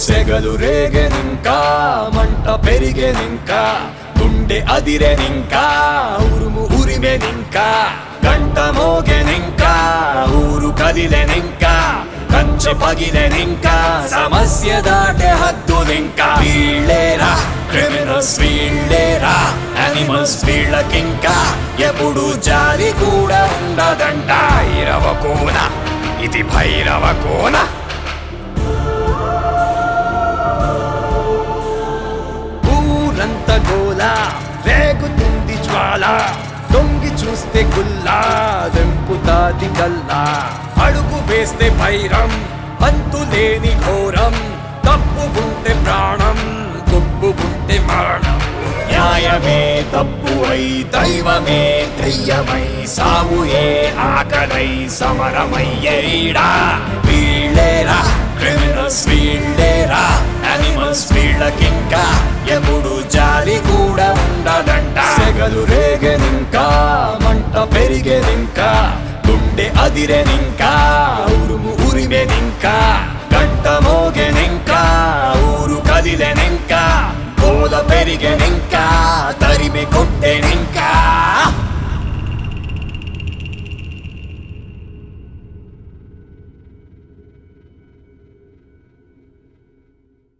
సెగలు రేగెనింకా మంట పెరిగెనింకా గుండె అదిరెనింకా ఉరుము ఉరిమెనింకా గంట మోగెనింకా ఊరు కదిలెనింకా కంచె పగిలెనింకా సమస్య దాటే హద్దునింకా వీళ్ళేరా క్రిమినల్స్ వీళ్ళేరా అనిమల్స్ వీళ్ళకింకా ఎప్పుడు జాలి కూడా ఉండదంట భైరవ కోన ఇది భైరవ కోన ఊరంత గోల రేగుతుంది జ్వాల దొంగి చూస్తే గుల్లా దెంపుతాది కల్లా అడుగు వేస్తే భైరం అంతులేని ఘోరం తప్పుకుంటే ప్రాణం కొప్పుకుంటే మరణం న్యాయమే తప్పు అయి దైవమే దయ్యమై సావుయే ఆకలై సమరమయ్యేడా వీళ్ళేరా క్రిమినల్స్ వీళ్ళేరా అనిమల్స్ వీళ్ళకింకా ఎప్పుడు జాలి కూడా ఉండదంట సెగలు రేగెనింకా మంట పెరిగెనింకా గుండె అదిరెనింకా ఉరుము ఉరిమెనింకా గంట మోగెనింకా ఊరు కదిలెనింకా కోల పెరిగెనింకా తరిమి కొట్టు